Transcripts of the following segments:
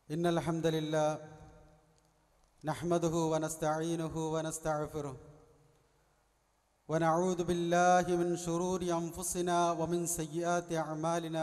إن الحمد لله نحمده ونستعينه ونستغفره ونعوذ بالله من شرور أنفسنا ومن سيئات أعمالنا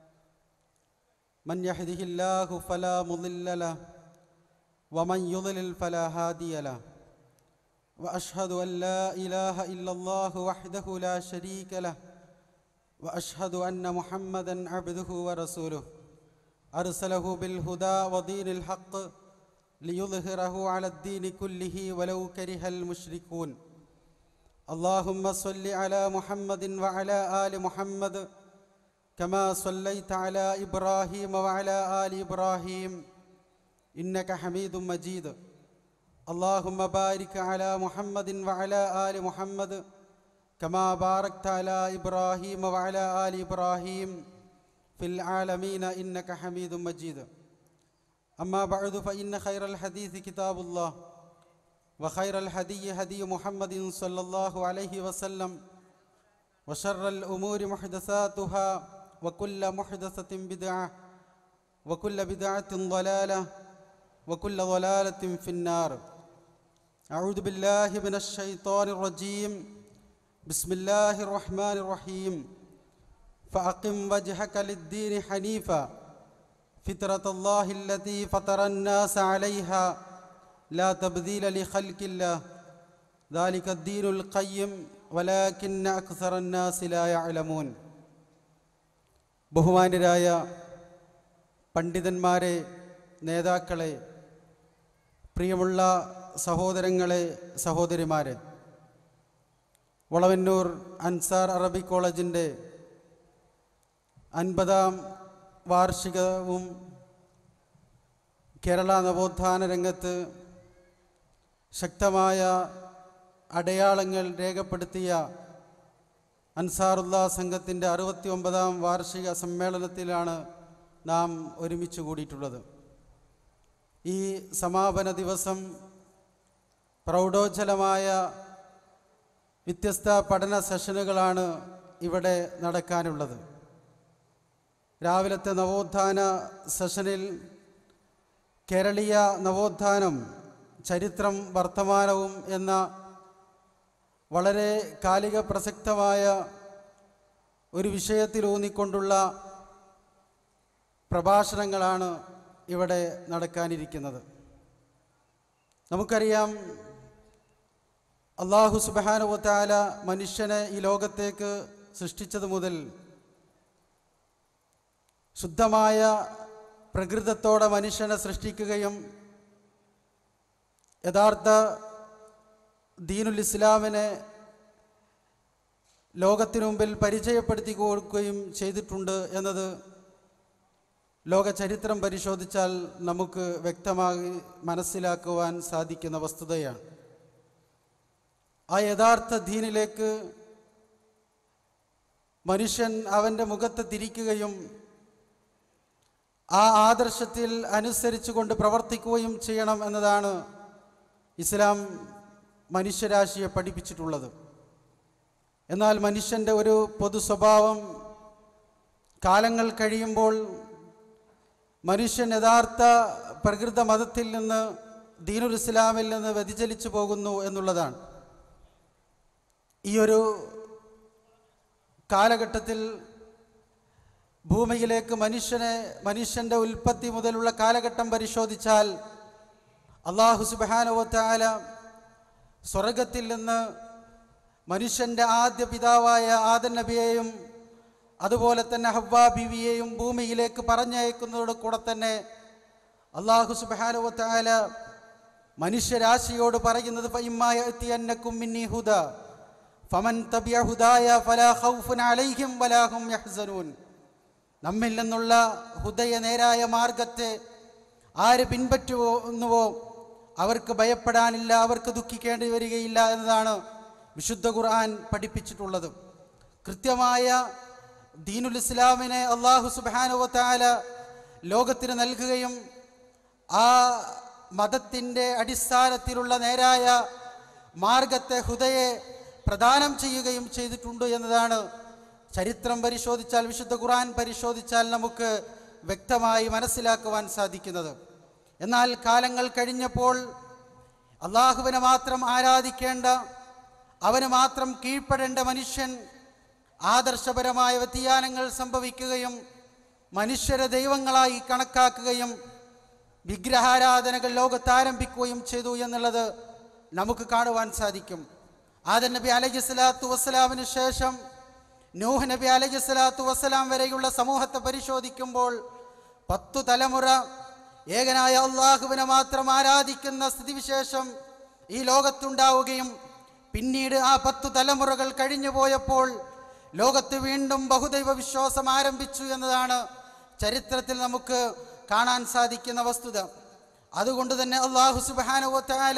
من يهده الله فلا مضل له ومن يضلل فلا هادي له وأشهد أن لا إله إلا الله وحده لا شريك له وأشهد أن محمدا عبده ورسوله أرسله بالهدى ودين الحق ليظهره على الدين كله ولو كره المشركون اللهم صل على محمد وعلى آل محمد كما صليت على إبراهيم وعلى آل إبراهيم إنك حميد مجيد اللهم بارك على محمد وعلى آل محمد كما باركت على إبراهيم وعلى آل إبراهيم في العالمين إنك حميد مجيد أما بعد فإن خير الحديث كتاب الله وخير الهدي هدي محمد صلى الله عليه وسلم وشر الأمور محدثاتها وكل محدثة بدعة وكل بدعة ضلالة وكل ضلالة في النار أعوذ بالله من الشيطان الرجيم بسم الله الرحمن الرحيم فأقم وجهك للدين حنيفا فطرة الله التي فطر الناس عليها لا تبديل لخلق الله ذلك الدين القيم ولكن أكثر الناس لا يعلمون ബഹുമാന്യരായ പണ്ഡിതന്മാരെ നേതാക്കളെ പ്രിയമുള്ള സഹോദരങ്ങളെ സഹോദരിമാരെ വളവന്നൂർ അൻസാർ അറബിക് കോളേജിൻ്റെ അൻപതാം വാർഷികവും കേരള നവോത്ഥാന രംഗത്ത് ശക്തമായ അടയാളങ്ങൾ രേഖപ്പെടുത്തിയ അൻസാറുല്ല സംഘത്തിൻ്റെ അറുപത്തി ഒമ്പതാം വാർഷിക സമ്മേളനത്തിലാണ് നാം ഒരുമിച്ച് കൂടിയിട്ടുള്ളത് ഈ സമാപന ദിവസം പ്രൗഢോജ്ജലമായ വ്യത്യസ്ത പഠന സെഷനുകളാണ് ഇവിടെ നടക്കാനുള്ളത് രാവിലത്തെ നവോത്ഥാന സെഷനിൽ കേരളീയ നവോത്ഥാനം ചരിത്രം വർത്തമാനവും എന്ന വളരെ കാലിക പ്രസക്തമായ ഒരു വിഷയത്തിലൂന്നിക്കൊണ്ടുള്ള പ്രഭാഷണങ്ങളാണ് ഇവിടെ നടക്കാനിരിക്കുന്നത് നമുക്കറിയാം അള്ളാഹു സുബാനുവത്താല മനുഷ്യനെ ഈ ലോകത്തേക്ക് സൃഷ്ടിച്ചത് മുതൽ ശുദ്ധമായ പ്രകൃതത്തോടെ മനുഷ്യനെ സൃഷ്ടിക്കുകയും യഥാർത്ഥ ദീനുൽ ഇസ്ലാമിനെ ലോകത്തിനു മുമ്പിൽ പരിചയപ്പെടുത്തി കൊടുക്കുകയും ചെയ്തിട്ടുണ്ട് എന്നത് ലോക ചരിത്രം പരിശോധിച്ചാൽ നമുക്ക് വ്യക്തമായി മനസ്സിലാക്കുവാൻ സാധിക്കുന്ന വസ്തുതയാണ് ആ യഥാർത്ഥ ദീനിലേക്ക് മനുഷ്യൻ അവൻ്റെ മുഖത്ത് തിരിക്കുകയും ആ ആദർശത്തിൽ അനുസരിച്ചുകൊണ്ട് പ്രവർത്തിക്കുകയും ചെയ്യണം എന്നതാണ് ഇസ്ലാം മനുഷ്യരാശിയെ പഠിപ്പിച്ചിട്ടുള്ളത് എന്നാൽ മനുഷ്യൻ്റെ ഒരു പൊതു സ്വഭാവം കാലങ്ങൾ കഴിയുമ്പോൾ മനുഷ്യൻ യഥാർത്ഥ പ്രകൃത മതത്തിൽ നിന്ന് ദീനുൽ ഇസ്ലാമിൽ നിന്ന് വ്യതിചലിച്ചു പോകുന്നു എന്നുള്ളതാണ് ഈ ഒരു കാലഘട്ടത്തിൽ ഭൂമിയിലേക്ക് മനുഷ്യനെ മനുഷ്യൻ്റെ ഉൽപ്പത്തി മുതലുള്ള കാലഘട്ടം പരിശോധിച്ചാൽ അള്ളാഹു സുബാനുവത്തായ സ്വർഗത്തിൽ നിന്ന് മനുഷ്യൻ്റെ ആദ്യ പിതാവായ ആദൻ നബിയെയും അതുപോലെ തന്നെ ഹവ്വാ ബിവിയെയും ഭൂമിയിലേക്ക് പറഞ്ഞയക്കുന്നതോട് കൂടെ തന്നെ അള്ളാഹു സുബാനുവത്തായ മനുഷ്യരാശിയോട് പറയുന്നത് ഹുദ ഫമൻ തബിയ ഹുദായ ഫലാ ഖൗഫുൻ അലൈഹിം വലാഹും യഹ്സനൂൻ നമ്മിൽ നിന്നുള്ള ഹുദയ നേരായ മാർഗത്തെ ആര് പിൻപറ്റുന്നുവോ അവർക്ക് ഭയപ്പെടാനില്ല അവർക്ക് ദുഃഖിക്കേണ്ടി വരികയില്ല എന്നതാണ് വിശുദ്ധ ഖുർആൻ പഠിപ്പിച്ചിട്ടുള്ളത് കൃത്യമായ ദീനുൽ ഇസ്ലാമിനെ അള്ളാഹു സുബാനുവത്താല ലോകത്തിന് നൽകുകയും ആ മതത്തിൻ്റെ അടിസ്ഥാനത്തിലുള്ള നേരായ മാർഗത്തെ ഹുദയെ പ്രദാനം ചെയ്യുകയും ചെയ്തിട്ടുണ്ട് എന്നതാണ് ചരിത്രം പരിശോധിച്ചാൽ വിശുദ്ധ ഖുർആൻ പരിശോധിച്ചാൽ നമുക്ക് വ്യക്തമായി മനസ്സിലാക്കുവാൻ സാധിക്കുന്നത് എന്നാൽ കാലങ്ങൾ കഴിഞ്ഞപ്പോൾ അള്ളാഹുവിനെ മാത്രം ആരാധിക്കേണ്ട അവന് മാത്രം കീഴ്പ്പെടേണ്ട മനുഷ്യൻ ആദർശപരമായ വ്യതിയാനങ്ങൾ സംഭവിക്കുകയും മനുഷ്യരെ ദൈവങ്ങളായി കണക്കാക്കുകയും വിഗ്രഹാരാധനകൾ ലോകത്ത് ആരംഭിക്കുകയും ചെയ്തു എന്നുള്ളത് നമുക്ക് കാണുവാൻ സാധിക്കും ആദൻ നബി അലൈഹി സ്വലാത്തു വസ്സലാമിന് ശേഷം നൂഹ് നബി അലൈഹി സ്വലാത്തു വസ്സലാം വരെയുള്ള സമൂഹത്തെ പരിശോധിക്കുമ്പോൾ പത്തു തലമുറ ഏകനായ അള്ളാഹുവിനെ മാത്രം ആരാധിക്കുന്ന സ്ഥിതിവിശേഷം ഈ ലോകത്തുണ്ടാവുകയും പിന്നീട് ആ പത്തു തലമുറകൾ കഴിഞ്ഞു പോയപ്പോൾ ലോകത്ത് വീണ്ടും ബഹുദൈവ വിശ്വാസം ആരംഭിച്ചു എന്നതാണ് ചരിത്രത്തിൽ നമുക്ക് കാണാൻ സാധിക്കുന്ന വസ്തുത അതുകൊണ്ട് തന്നെ അള്ളാഹു സുബാനുവത്താല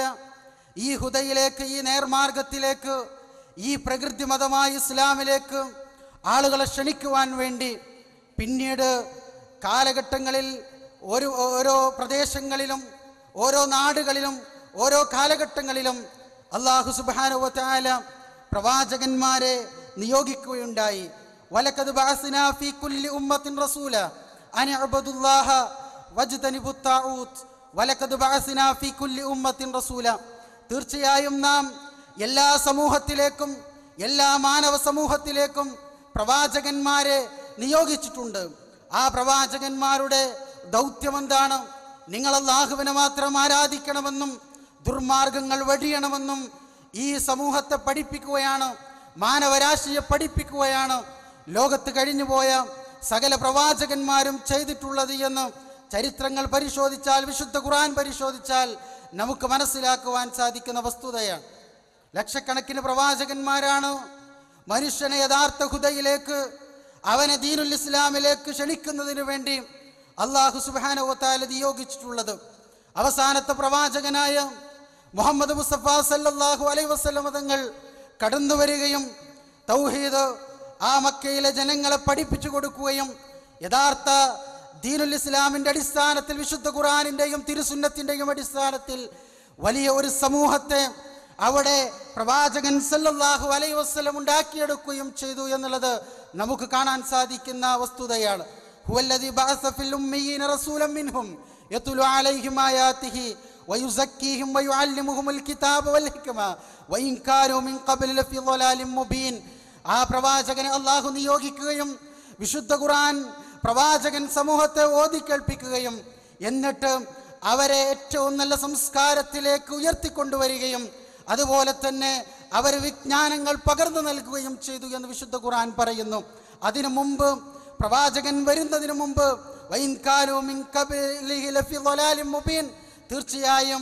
ഈ ഹുദയിലേക്ക് ഈ നേർമാർഗത്തിലേക്ക് ഈ പ്രകൃതി മതമായ ഇസ്ലാമിലേക്ക് ആളുകളെ ക്ഷണിക്കുവാൻ വേണ്ടി പിന്നീട് കാലഘട്ടങ്ങളിൽ ഒരു ഓരോ പ്രദേശങ്ങളിലും ഓരോ നാടുകളിലും ഓരോ കാലഘട്ടങ്ങളിലും അള്ളാഹു സുബാനുവത്താല പ്രവാചകന്മാരെ നിയോഗിക്കുകയുണ്ടായി വലക്കത് ബഅസ്നാ ഫീ കുല്ലി ഉമ്മത്തിൻ റസൂല അൻ അഅ്ബുദുല്ലാഹ വജ്തനിബു ത്താഊത്ത് വലക്കത് ബഅസ്നാ ഫീ കുല്ലി ഉമ്മത്തിൻ റസൂല തീർച്ചയായും നാം എല്ലാ സമൂഹത്തിലേക്കും എല്ലാ മാനവ സമൂഹത്തിലേക്കും പ്രവാചകന്മാരെ നിയോഗിച്ചിട്ടുണ്ട് ആ പ്രവാചകന്മാരുടെ ദൗത്യം എന്താണ് നിങ്ങൾ അള്ളാഹുവിനെ മാത്രം ആരാധിക്കണമെന്നും ദുർമാർഗങ്ങൾ വഴിയണമെന്നും ഈ സമൂഹത്തെ പഠിപ്പിക്കുകയാണ് മാനവരാശിയെ പഠിപ്പിക്കുകയാണ് ലോകത്ത് കഴിഞ്ഞുപോയ സകല പ്രവാചകന്മാരും ചെയ്തിട്ടുള്ളത് എന്ന് ചരിത്രങ്ങൾ പരിശോധിച്ചാൽ വിശുദ്ധ ഖുർആൻ പരിശോധിച്ചാൽ നമുക്ക് മനസ്സിലാക്കുവാൻ സാധിക്കുന്ന വസ്തുതയാണ് ലക്ഷക്കണക്കിന് പ്രവാചകന്മാരാണ് മനുഷ്യനെ യഥാർത്ഥ ഹുദയിലേക്ക് അവനെ ദീനുൽ ഇസ്ലാമിലേക്ക് ക്ഷണിക്കുന്നതിന് വേണ്ടി അള്ളാഹു സുബാനുവത്താല നിയോഗിച്ചിട്ടുള്ളത് അവസാനത്തെ പ്രവാചകനായ മുഹമ്മദ് മുസ്തഫ സല്ലല്ലാഹു അലൈഹി വസല്ലം തങ്ങൾ കടന്നു വരികയും തൗഹീദ് ആ മക്കയിലെ ജനങ്ങളെ പഠിപ്പിച്ചു കൊടുക്കുകയും യഥാർത്ഥ ദീനുൽ ഇസ്ലാമിന്റെ അടിസ്ഥാനത്തിൽ വിശുദ്ധ ഖുർആാനിന്റെയും തിരുസുന്നത്തിന്റെയും അടിസ്ഥാനത്തിൽ വലിയ ഒരു സമൂഹത്തെ അവിടെ പ്രവാചകൻ സല്ലല്ലാഹു അലൈഹി വസല്ലം ഉണ്ടാക്കിയെടുക്കുകയും ചെയ്തു എന്നുള്ളത് നമുക്ക് കാണാൻ സാധിക്കുന്ന വസ്തുതയാണ് ഹുവല്ലദി ബഅസ ഫിൽ ഉമ്മീന റസൂലൻ മിൻഹും യത്ലു അലൈഹിം ആയാതിഹി വയുസക്കീഹിം വയുഅല്ലിമുഹുൽ കിതാബ വൽ ഹിക്മ വഇൻ കാനൂ മിൻ ഖബ്ല ലഫി ളലാലിൻ മുബീൻ ആ പ്രവാചകനെ അള്ളാഹു നിയോഗിക്കുകയും വിശുദ്ധ ഖുർആൻ പ്രവാചകൻ സമൂഹത്തെ ഓതി കേൾപ്പിക്കുകയും എന്നിട്ട് അവരെ ഏറ്റവും നല്ല സംസ്കാരത്തിലേക്ക് ഉയർത്തിക്കൊണ്ടുവരികയും അതുപോലെ തന്നെ അവർ വിജ്ഞാനങ്ങൾ പകർന്നു നൽകുകയും ചെയ്തു എന്ന് വിശുദ്ധ ഖുർആൻ പറയുന്നു അതിനു മുമ്പ് പ്രവാചകൻ വരുന്നതിന് മുമ്പ് വൈൻ കാനൂ മിൻ ഖബ്ലിഹി ലഫി ളലാലിൻ മുബീൻ തീർച്ചയായും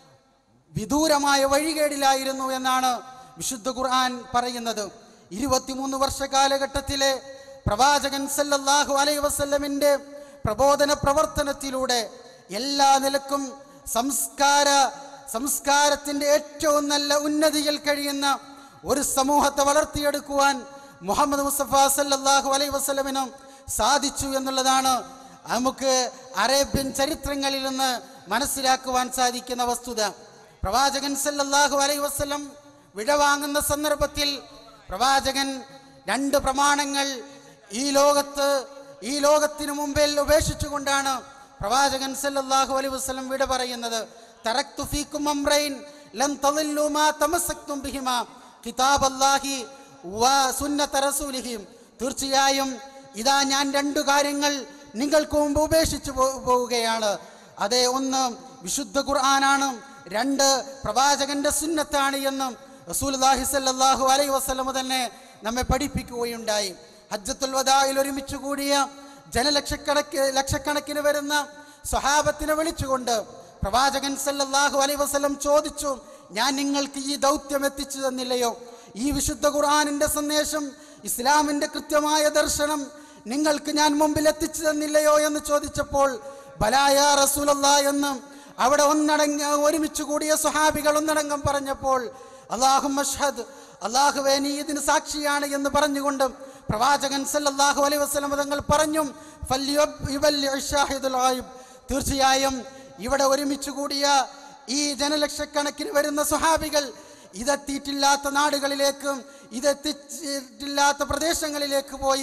വിദൂരമായ വഴികേടിലായിരുന്നു എന്നാണ് വിശുദ്ധ ഖുർആൻ പറയുന്നത് ഇരുപത്തിമൂന്ന് വർഷ കാലഘട്ടത്തിലെ പ്രവാചകൻ സല്ലല്ലാഹു അലൈഹി വസല്ലമിന്റെ പ്രബോധന പ്രവർത്തനത്തിലൂടെ എല്ലാ നിലക്കും സംസ്കാര സംസ്കാരത്തിന്റെ ഏറ്റവും നല്ല ഉന്നതിയിൽ കഴിയുന്ന ഒരു സമൂഹത്തെ വളർത്തിയെടുക്കുവാൻ മുഹമ്മദ് മുസ്തഫ സല്ലല്ലാഹു അലൈഹി വസല്ലമിനും സാധിച്ചു എന്നുള്ളതാണ് നമുക്ക് അറേബ്യൻ ചരിത്രങ്ങളിൽ നിന്ന് മനസ്സിലാക്കുവാൻ സാധിക്കുന്ന വസ്തുത പ്രവാചകൻ സല്ലല്ലാഹു അലൈഹി വസല്ലം വിടവാങ്ങുന്ന സന്ദർഭത്തിൽ പ്രവാചകൻ രണ്ട് പ്രമാണങ്ങൾ ഈ ലോകത്ത് ഈ ലോകത്തിനു മുമ്പിൽ ഉപേക്ഷിച്ചുകൊണ്ടാണ് പ്രവാചകൻ സല്ലല്ലാഹു അലൈഹി വസല്ലം വിട പറയുന്നത് തറക്തു ഫീക്കും അംറൈൻ ലം തളില്ലു മാ തമസ്സക്തും ബിഹിമാ കിതാബല്ലാഹി വ സുന്നത റസൂലിഹി തീർച്ചയായും ഇതാ ഞാൻ രണ്ടു കാര്യങ്ങൾ നിങ്ങൾക്ക് മുമ്പ് ഉപേക്ഷിച്ചു പോ- പോവുകയാണ് അതേ ഒന്ന് വിശുദ്ധ ഖുർആനാണ് രണ്ട് പ്രവാചകന്റെ സുന്നത്താണ് എന്നും റസൂലുള്ളാഹി സ്വല്ലല്ലാഹു അലൈഹി വസല്ലം തന്നെ നമ്മെ പഠിപ്പിക്കുകയുണ്ടായി ഹജ്ജത്തുൽ വദായിൽ ഒരുമിച്ച് കൂടിയ ജനലക്ഷക്കണക്ക് ലക്ഷക്കണക്കിന് വരുന്ന സ്വഹാബത്തിനെ വിളിച്ചുകൊണ്ട് പ്രവാചകൻ സല്ലല്ലാഹു അലൈഹി വസല്ലം ചോദിച്ചു ഞാൻ നിങ്ങൾക്ക് ഈ ദൗത്യം എത്തിച്ചു തന്നില്ലയോ ഈ വിശുദ്ധ ഖുർആനിന്റെ സന്ദേശം ഇസ്ലാമിന്റെ കൃത്യമായ ദർശനം നിങ്ങൾക്ക് ഞാൻ മുമ്പിൽ എത്തിച്ചു തന്നില്ലയോ എന്ന് ചോദിച്ചപ്പോൾ ബലായ റസൂലല്ല എന്ന് അവിടെ ഒന്നടങ്ങ ഒരുമിച്ച് കൂടിയ സ്വഹാബികൾ ഒന്നടങ്കം പറഞ്ഞപ്പോൾ അള്ളാഹു മഷ്ഹദ് അള്ളാഹുവേ നീ ഇതിന് സാക്ഷിയാണ് എന്ന് പറഞ്ഞുകൊണ്ട് പ്രവാചകൻ സല്ലല്ലാഹു അലൈഹി വസല്ലം തങ്ങൾ പറഞ്ഞു "ഫല്യുബ് യുബല്ലിഉ ഷാഹിദുൽ ഗായിബ്." തീർച്ചയായും ഇവിടെ ഒരുമിച്ച് കൂടിയ ഈ ജനലക്ഷക്കണക്കിന് വരുന്ന സ്വഹാബികൾ ഇതെത്തിയിട്ടില്ലാത്ത നാടുകളിലേക്കും ഇതെത്തിച്ചിട്ടില്ലാത്ത പ്രദേശങ്ങളിലേക്ക് പോയി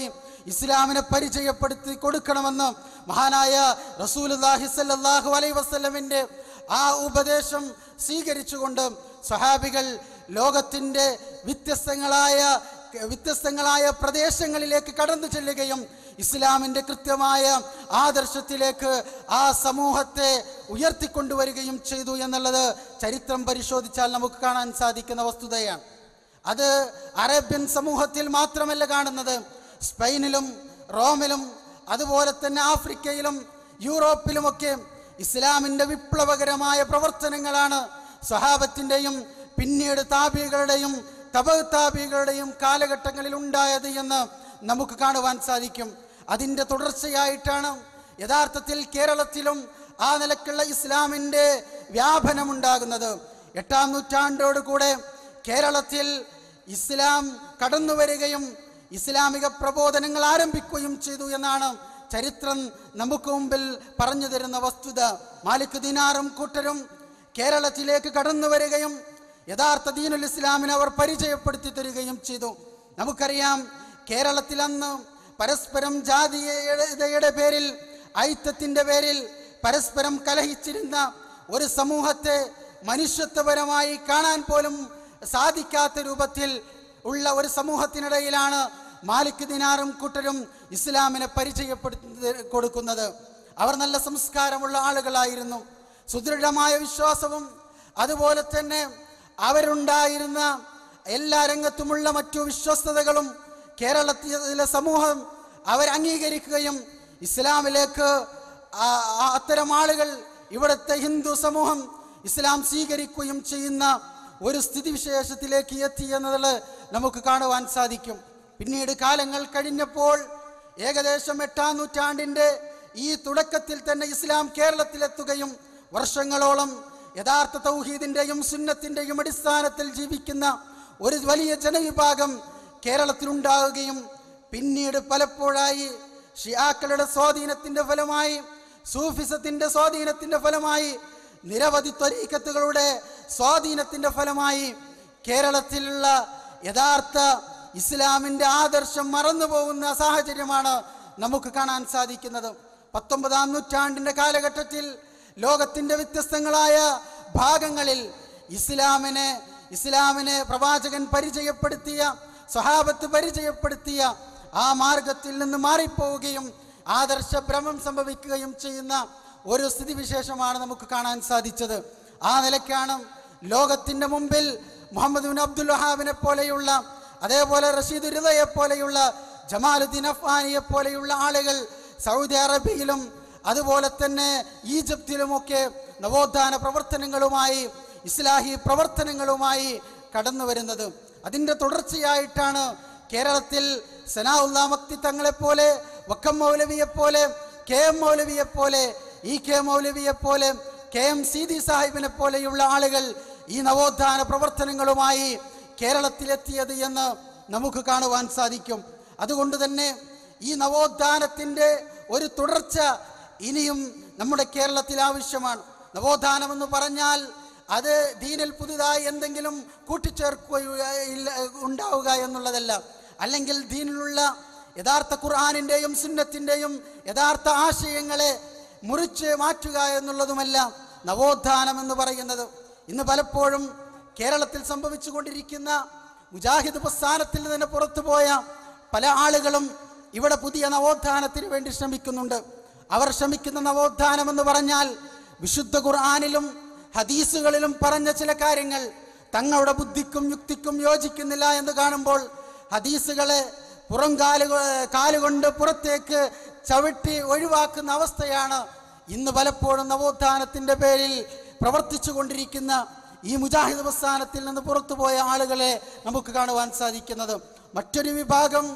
ഇസ്ലാമിനെ പരിചയപ്പെടുത്തി കൊടുക്കണമെന്ന് മഹാനായ റസൂലുല്ലാഹി സല്ലല്ലാഹു അലൈഹി വസല്ലമിൻ്റെ ആ ഉപദേശം സ്വീകരിച്ചുകൊണ്ട് സ്വഹാബികൾ ലോകത്തിൻ്റെ വ്യത്യസ്തങ്ങളായ വ്യത്യസ്തങ്ങളായ പ്രദേശങ്ങളിലേക്ക് കടന്നു ചെല്ലുകയും ഇസ്ലാമിൻ്റെ കൃത്യമായ ആദർശത്തിലേക്ക് ആ സമൂഹത്തെ ഉയർത്തിക്കൊണ്ടുവരികയും ചെയ്തു എന്നുള്ളത് ചരിത്രം പരിശോധിച്ചാൽ നമുക്ക് കാണാൻ സാധിക്കുന്ന വസ്തുതയാണ് അത് അറേബ്യൻ സമൂഹത്തിൽ മാത്രമല്ല കാണുന്നത് സ്പെയിനിലും റോമിലും അതുപോലെ തന്നെ ആഫ്രിക്കയിലും യൂറോപ്പിലുമൊക്കെ ഇസ്ലാമിൻ്റെ വിപ്ലവകരമായ പ്രവർത്തനങ്ങളാണ് സ്വഹാബത്തിൻ്റെയും പിന്നീട് താപികളുടെയും തപ താപികളുടെയും കാലഘട്ടങ്ങളിൽ ഉണ്ടായത് എന്ന് നമുക്ക് കാണുവാൻ സാധിക്കും അതിൻ്റെ തുടർച്ചയായിട്ടാണ് യഥാർത്ഥത്തിൽ കേരളത്തിലും ആ നിലക്കുള്ള ഇസ്ലാമിൻ്റെ വ്യാപനമുണ്ടാകുന്നത് എട്ടാം നൂറ്റാണ്ടോട് കൂടെ കേരളത്തിൽ ഇസ്ലാം കടന്നു വരികയും ഇസ്ലാമിക പ്രബോധനങ്ങൾ ആരംഭിക്കുകയും ചെയ്തു എന്നാണ് ചരിത്രം നമുക്ക് മുമ്പിൽ പറഞ്ഞു തരുന്ന വസ്തുത മാലിക് ദിനാറും കൂട്ടരും കേരളത്തിലേക്ക് കടന്നു വരികയും യഥാർത്ഥ ദീനുൽ ഇസ്ലാമിനെ അവർ പരിചയപ്പെടുത്തി തരികയും ചെയ്തു നമുക്കറിയാം കേരളത്തിൽ അന്ന് പരസ്പരം ജാതീയതയുടെ പേരിൽ ഐക്യത്തിൻ്റെ പേരിൽ പരസ്പരം കലഹിച്ചിരുന്ന ഒരു സമൂഹത്തെ മനുഷ്യത്വപരമായി കാണാൻ പോലും സാധിക്കാത്ത രൂപത്തിൽ ഉള്ള ഒരു സമൂഹത്തിനിടയിലാണ് മാലിക് ദിനാറും കൂട്ടരും ഇസ്ലാമിനെ പരിചയപ്പെടുത്തി കൊടുക്കുന്നത് അവർ നല്ല സംസ്കാരമുള്ള ആളുകളായിരുന്നു സുദൃഢമായ വിശ്വാസവും അതുപോലെ തന്നെ അവരുണ്ടായിരുന്ന എല്ലാ രംഗത്തുമുള്ള മറ്റു വിശ്വസ്തതകളും കേരളത്തിലെ സമൂഹം അവർ അംഗീകരിക്കുകയും ഇസ്ലാമിലേക്ക് ആ- ആ അത്തരം ആളുകൾ ഇവിടുത്തെ ഹിന്ദു സമൂഹം ഇസ്ലാം സ്വീകരിക്കുകയും ചെയ്യുന്ന ഒരു സ്ഥിതിവിശേഷത്തിലേക്ക് എത്തി എന്നത് നമുക്ക് കാണുവാൻ സാധിക്കും പിന്നീട് കാലങ്ങൾ കഴിഞ്ഞപ്പോൾ ഏകദേശം എട്ടാം നൂറ്റാണ്ടിൻ്റെ ഈ തുടക്കത്തിൽ തന്നെ ഇസ്ലാം കേരളത്തിലെത്തുകയും വർഷങ്ങളോളം യഥാർത്ഥ തൗഹീദിൻ്റെയും സുന്നത്തിൻ്റെയും അടിസ്ഥാനത്തിൽ ജീവിക്കുന്ന ഒരു വലിയ ജനവിഭാഗം കേരളത്തിലുണ്ടാവുകയും പിന്നീട് പലപ്പോഴായി ഷിയാക്കളുടെ സ്വാധീനത്തിൻ്റെ ഫലമായി സൂഫിസത്തിൻ്റെ സ്വാധീനത്തിൻ്റെ ഫലമായി നിരവധി ത്വരീക്കത്തുകളുടെ സ്വാധീനത്തിൻ്റെ ഫലമായി കേരളത്തിലുള്ള യഥാർത്ഥ ഇസ്ലാമിൻ്റെ ആദർശം മറന്നു പോകുന്ന സാഹചര്യമാണ് നമുക്ക് കാണാൻ സാധിക്കുന്നത് പത്തൊമ്പതാം നൂറ്റാണ്ടിൻ്റെ കാലഘട്ടത്തിൽ ലോകത്തിൻ്റെ വ്യത്യസ്തങ്ങളായ ഭാഗങ്ങളിൽ ഇസ്ലാമിനെ ഇസ്ലാമിനെ പ്രവാചകൻ പരിചയപ്പെടുത്തിയ സ്വഹാബത്ത് പരിചയപ്പെടുത്തിയ ആ മാർഗത്തിൽ നിന്ന് മാറിപ്പോവുകയും ആദർശഭ്രമം സംഭവിക്കുകയും ചെയ്യുന്ന ഒരു സ്ഥിതിവിശേഷമാണ് നമുക്ക് കാണാൻ സാധിച്ചത് ആ നിലയ്ക്കാണ് ലോകത്തിൻ്റെ മുമ്പിൽ മുഹമ്മദ് ബിൻ അബ്ദുൽ വഹാബിനെ പോലെയുള്ള അതേപോലെ റഷീദ് റിദയെ പോലെയുള്ള ജമാലുദ്ദീൻ അഫ്വാനിയെ പോലെയുള്ള ആളുകൾ സൗദി അറേബ്യയിലും അതുപോലെ തന്നെ ഈജിപ്തിലുമൊക്കെ നവോത്ഥാന പ്രവർത്തനങ്ങളുമായി ഇസ്ലാഹി പ്രവർത്തനങ്ങളുമായി കടന്നു വരുന്നത് അതിൻ്റെ തുടർച്ചയായിട്ടാണ് കേരളത്തിൽ സനാഉല്ലാ മക്തി തങ്ങളെപ്പോലെ വക്കം മൗലവിയെ പോലെ കെ എം മൗലവിയെ പോലെ ഇ കെ മൗലവിയെ പോലെ കെ എം സീതി സാഹിബിനെ പോലെയുള്ള ആളുകൾ ഈ നവോത്ഥാന പ്രവർത്തനങ്ങളുമായി കേരളത്തിലെത്തിയത് എന്ന് നമുക്ക് കാണുവാൻ സാധിക്കും അതുകൊണ്ട് തന്നെ ഈ നവോത്ഥാനത്തിൻ്റെ ഒരു തുടർച്ച ഇനിയും നമ്മുടെ കേരളത്തിൽ ആവശ്യമാണ് നവോത്ഥാനം എന്ന് പറഞ്ഞാൽ അത് ദീനിൽ പുതുതായി എന്തെങ്കിലും കൂട്ടിച്ചേർക്കുക ഇല്ല ഉണ്ടാവുക എന്നുള്ളതല്ല അല്ലെങ്കിൽ ദീനിലുള്ള യഥാർത്ഥ ഖുർആാനിൻ്റെയും സുന്നത്തിൻ്റെയും യഥാർത്ഥ ആശയങ്ങളെ മുറിച്ച് മാറ്റുക എന്നുള്ളതുമല്ല നവോത്ഥാനം എന്ന് പറയുന്നത് ഇന്ന് പലപ്പോഴും കേരളത്തിൽ സംഭവിച്ചു കൊണ്ടിരിക്കുന്ന മുജാഹിദ് പ്രസ്ഥാനത്തിൽ നിന്ന് പുറത്തുപോയ പല ആളുകളും ഇവിടെ പുതിയ നവോത്ഥാനത്തിന് വേണ്ടി ശ്രമിക്കുന്നുണ്ട് അവർ ശ്രമിക്കുന്ന നവോത്ഥാനം എന്ന് പറഞ്ഞാൽ വിശുദ്ധ ഖുർആാനിലും ഹദീസുകളിലും പറഞ്ഞ ചില കാര്യങ്ങൾ തങ്ങളുടെ ബുദ്ധിക്കും യുക്തിക്കും യോജിക്കുന്നില്ല എന്ന് കാണുമ്പോൾ ഹദീസുകളെ പുറം കാലുകൾ കാലുകൊണ്ട് പുറത്തേക്ക് ചവിട്ടി ഒഴിവാക്കുന്ന അവസ്ഥയാണ് ഇന്ന് പലപ്പോഴും നവോത്ഥാനത്തിൻ്റെ പേരിൽ പ്രവർത്തിച്ചു കൊണ്ടിരിക്കുന്ന ഈ മുജാഹിദ് പ്രസ്ഥാനത്തിൽ നിന്ന് പുറത്തുപോയ ആളുകളെ നമുക്ക് കാണുവാൻ സാധിക്കുന്നത് മറ്റൊരു വിഭാഗം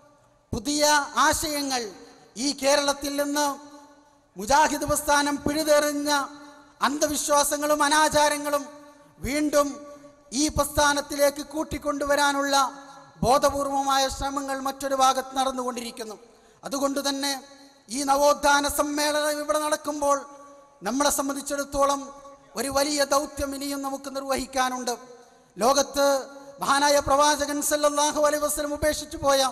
പുതിയ ആശയങ്ങൾ ഈ കേരളത്തിൽ നിന്ന് മുജാഹിദ് പ്രസ്ഥാനം പിഴുതെറിഞ്ഞ അന്ധവിശ്വാസങ്ങളും അനാചാരങ്ങളും വീണ്ടും ഈ പ്രസ്ഥാനത്തിലേക്ക് കൂട്ടിക്കൊണ്ടുവരാനുള്ള ബോധപൂർവമായ ശ്രമങ്ങൾ മറ്റൊരു ഭാഗത്ത് നടന്നുകൊണ്ടിരിക്കുന്നു അതുകൊണ്ട് തന്നെ ഈ നവോത്ഥാന സമ്മേളനം ഇവിടെ നടക്കുമ്പോൾ നമ്മളെ സംബന്ധിച്ചിടത്തോളം ഒരു വലിയ ദൗത്യം ഇനിയും നമുക്ക് നിർവഹിക്കാനുണ്ട് ലോകത്ത് മഹാനായ പ്രവാചകൻ സല്ലല്ലാഹു അലൈഹി വസല്ലം ഉപേക്ഷിച്ചു പോയ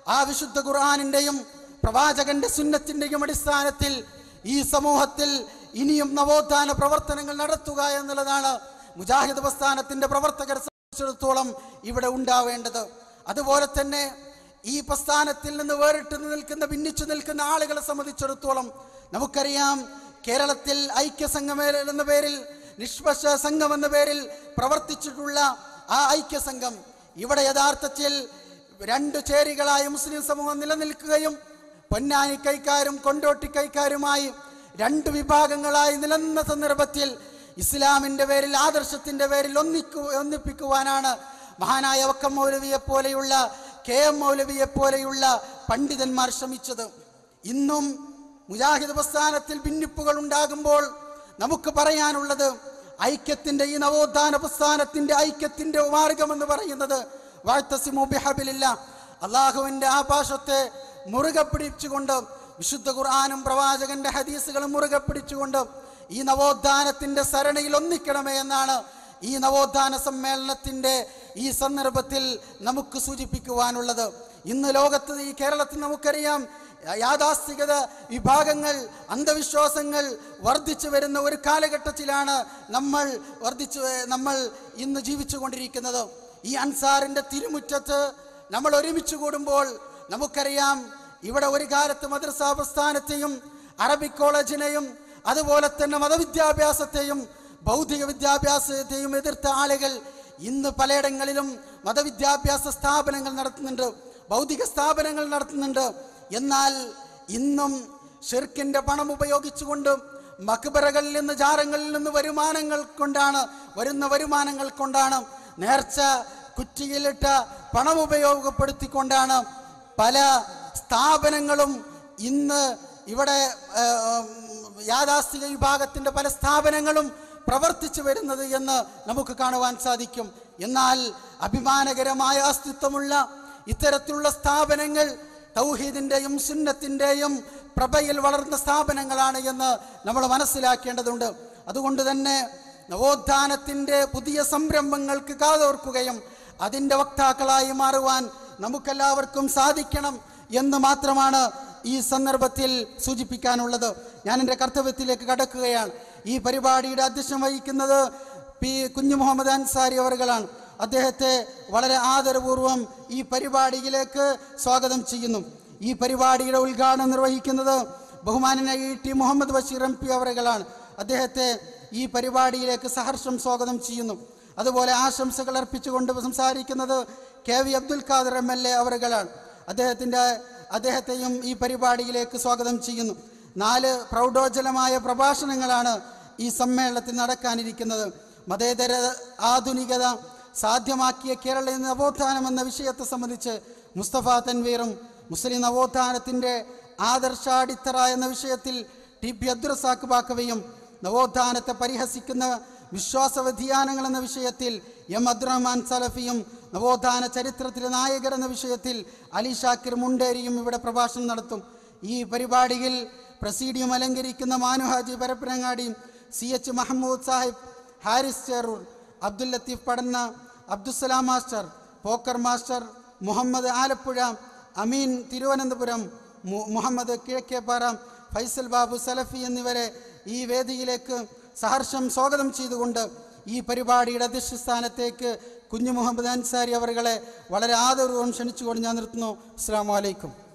ആ വിശുദ്ധ ഖുർആാനിൻ്റെയും പ്രവാചകന്റെ സുന്നത്തിൻ്റെയും അടിസ്ഥാനത്തിൽ ഈ സമൂഹത്തിൽ ഇനിയും നവോത്ഥാന പ്രവർത്തനങ്ങൾ നടത്തുക എന്നുള്ളതാണ് മുജാഹിദ് പ്രസ്ഥാനത്തിന്റെ പ്രവർത്തകരെ സംബന്ധിച്ചിടത്തോളം ഇവിടെ ഉണ്ടാവേണ്ടത് അതുപോലെ തന്നെ ഈ പ്രസ്ഥാനത്തിൽ നിന്ന് വേറിട്ട് നിൽക്കുന്ന ഭിന്നിച്ചു നിൽക്കുന്ന ആളുകളെ സംബന്ധിച്ചിടത്തോളം നമുക്കറിയാം കേരളത്തിൽ ഐക്യസംഘം എന്ന പേരിൽ നിഷ്പക്ഷ സംഘം എന്ന പേരിൽ പ്രവർത്തിച്ചിട്ടുള്ള ആ ഐക്യസംഘം ഇവിടെ യഥാർത്ഥത്തിൽ രണ്ട് ചേരികളായി മുസ്ലിം സമൂഹം നിലനിൽക്കുകയും പൊന്നാനി കൈക്കാരും കൊണ്ടോട്ടി കൈക്കാരുമായി രണ്ട് വിഭാഗങ്ങളായി നിലനിന്ന സന്ദർഭത്തിൽ ഇസ്ലാമിന്റെ പേരിൽ ആദർശത്തിന്റെ പേരിൽ ഒന്നിക്കു ഒന്നിപ്പിക്കുവാനാണ് മഹാനായ വക്കം മൗലവിയെ പോലെയുള്ള കെ എം മൗലവിയെ പോലെയുള്ള പണ്ഡിതന്മാർ ശ്രമിച്ചത് ഇന്നും മുജാഹിദ് പ്രസ്ഥാനത്തിൽ ഭിന്നിപ്പുകൾ ഉണ്ടാകുമ്പോൾ നമുക്ക് പറയാനുള്ളത് ഐക്യത്തിന്റെ ഈ നവോത്ഥാന പ്രസ്ഥാനത്തിന്റെ ഐക്യത്തിന്റെ മാർഗം എന്ന് പറയുന്നത് വാഴ്ത്തസിമു ബിഹബിലില്ല അള്ളാഹുവിന്റെ ആഭാഷത്തെ മുറുകെ പിടിച്ചുകൊണ്ട് വിശുദ്ധ ഖുർആാനും പ്രവാചകന്റെ ഹദീസുകളും മുറുകെ പിടിച്ചുകൊണ്ട് ഈ നവോത്ഥാനത്തിന്റെ സരണിയിൽ ഒന്നിക്കണമേ എന്നാണ് ഈ നവോത്ഥാന സമ്മേളനത്തിന്റെ ഈ സന്ദർഭത്തിൽ നമുക്ക് സൂചിപ്പിക്കുവാനുള്ളത് ഇന്ന് ലോകത്ത് ഈ കേരളത്തിൽ നമുക്കറിയാം യാഥാസ്ഥികത വിഭാഗങ്ങൾ അന്ധവിശ്വാസങ്ങൾ വർദ്ധിച്ചു വരുന്ന ഒരു കാലഘട്ടത്തിലാണ് നമ്മൾ വർദ്ധിച്ചു നമ്മൾ ഇന്ന് ജീവിച്ചു കൊണ്ടിരിക്കുന്നത് ഈ അൻസാറിന്റെ തിരുമുറ്റത്ത് നമ്മൾ ഒരുമിച്ച് കൂടുമ്പോൾ നമുക്കറിയാം ഇവിടെ ഒരു കാലത്ത് മദ്രസാ പ്രസ്ഥാനത്തെയും അറബിക് കോളേജിനെയും അതുപോലെ തന്നെ മതവിദ്യാഭ്യാസത്തെയും ഭൗതിക വിദ്യാഭ്യാസത്തെയും എതിർത്ത ആളുകൾ ഇന്ന് പലയിടങ്ങളിലും മതവിദ്യാഭ്യാസ സ്ഥാപനങ്ങൾ നടത്തുന്നുണ്ട് ഭൗതിക സ്ഥാപനങ്ങൾ നടത്തുന്നുണ്ട് എന്നാൽ ഇന്നും ഷിർക്കിന്റെ പണം ഉപയോഗിച്ചുകൊണ്ട് മക്ബറകളിൽ നിന്ന് ജാറങ്ങളിൽ നിന്ന് വരുമാനങ്ങൾ കൊണ്ടാണ് വരുന്ന വരുമാനങ്ങൾ കൊണ്ടാണ് നേർച്ച കുറ്റിയിലിട്ട പണം ഉപയോഗപ്പെടുത്തിക്കൊണ്ടാണ് പല സ്ഥാപനങ്ങളും ഇന്ന് ഇവിടെ ആ, യാഥാസ്ഥിക വിഭാഗത്തിന്റെ പല സ്ഥാപനങ്ങളും പ്രവർത്തിച്ചു വരുന്നത് എന്ന് നമുക്ക് കാണുവാൻ സാധിക്കും എന്നാൽ അഭിമാനകരമായ അസ്തിത്വമുള്ള ഇത്തരത്തിലുള്ള സ്ഥാപനങ്ങൾ തൗഹീദിന്റെയും സുന്നത്തിന്റെയും പ്രഭയിൽ വളർന്ന സ്ഥാപനങ്ങളാണ് എന്ന് നമ്മൾ മനസ്സിലാക്കേണ്ടതുണ്ട് അതുകൊണ്ട് തന്നെ നവോത്ഥാനത്തിന്റെ പുതിയ സംരംഭങ്ങൾക്ക് കാതോർക്കുകയും അതിൻ്റെ വക്താക്കളായി മാറുവാൻ നമുക്കെല്ലാവർക്കും സാധിക്കണം എന്ന് മാത്രമാണ് ഈ സന്ദർഭത്തിൽ സൂചിപ്പിക്കാനുള്ളത് ഞാൻ എൻ്റെ കർത്തവ്യത്തിലേക്ക് കടക്കുകയാണ് ഈ പരിപാടിയുടെ അധ്യക്ഷം വഹിക്കുന്നത് പി കുഞ്ഞു മുഹമ്മദ് അൻസാരി അവർകളാണ് അദ്ദേഹത്തെ വളരെ ആദരപൂർവ്വം ഈ പരിപാടിയിലേക്ക് സ്വാഗതം ചെയ്യുന്നു ഈ പരിപാടിയുടെ ഉദ്ഘാടനം നിർവഹിക്കുന്നത് ബഹുമാനനായ E T Muhammad Basheer M P അവറുകളാണ് അദ്ദേഹത്തെ ഈ പരിപാടിയിലേക്ക് സഹർഷം സ്വാഗതം ചെയ്യുന്നു അതുപോലെ ആശംസകൾ അർപ്പിച്ചുകൊണ്ട് സംസാരിക്കുന്നത് K V Abdul Khader M L A അവറുകളാണ് അദ്ദേഹത്തിൻ്റെ അദ്ദേഹത്തെയും ഈ പരിപാടിയിലേക്ക് സ്വാഗതം ചെയ്യുന്നു നാല് പ്രൗഢോജ്വലമായ പ്രഭാഷണങ്ങളാണ് ഈ സമ്മേളനത്തിൽ നടക്കാനിരിക്കുന്നത് മതേതര ആധുനികത സാധ്യമാക്കിയ കേരള നവോത്ഥാനം എന്ന വിഷയത്തെ സംബന്ധിച്ച് മുസ്തഫ തൻവീറും മുസ്ലിം നവോത്ഥാനത്തിൻ്റെ ആദർശാടിത്തറ എന്ന വിഷയത്തിൽ ടി പി അബ്ദുറസാഖ് ബാക്കവയും നവോത്ഥാനത്തെ പരിഹസിക്കുന്ന വിശ്വാസ വ്യതിയാനങ്ങൾ എന്ന വിഷയത്തിൽ എം അബ്ദുറഹ്മാൻ സലഫിയും നവോത്ഥാന ചരിത്രത്തിലെ നായകർ എന്ന വിഷയത്തിൽ അലി ഷാക്കിർ മുണ്ടേരിയും ഇവിടെ പ്രഭാഷണം നടത്തും ഈ പരിപാടിയിൽ പ്രസീഡിയം അലങ്കരിക്കുന്ന മാനുഹാജി പരപ്പനങ്ങാടിയും C H Mahmood Sahib Haris Cherur Abdul Latheef Padanna Abdusalam master Pokker master Muhammad Alappuzha Ameen Thiruvananthapuram മു- മുഹമ്മദ് കിഴക്കേപ്പാറ ഫൈസൽ ബാബു സലഫി എന്നിവരെ ഈ വേദിയിലേക്ക് സഹർഷം സ്വാഗതം ചെയ്തുകൊണ്ട് ഈ പരിപാടിയുടെ അധ്യക്ഷ സ്ഥാനത്തേക്ക് കുഞ്ഞു മുഹമ്മദ് അൻസാരി അവരുകളെ വളരെ ആദരവോളം ക്ഷണിച്ചുകൊണ്ട് ഞാൻ നിർത്തുന്നു അസ്സാം വലൈക്കും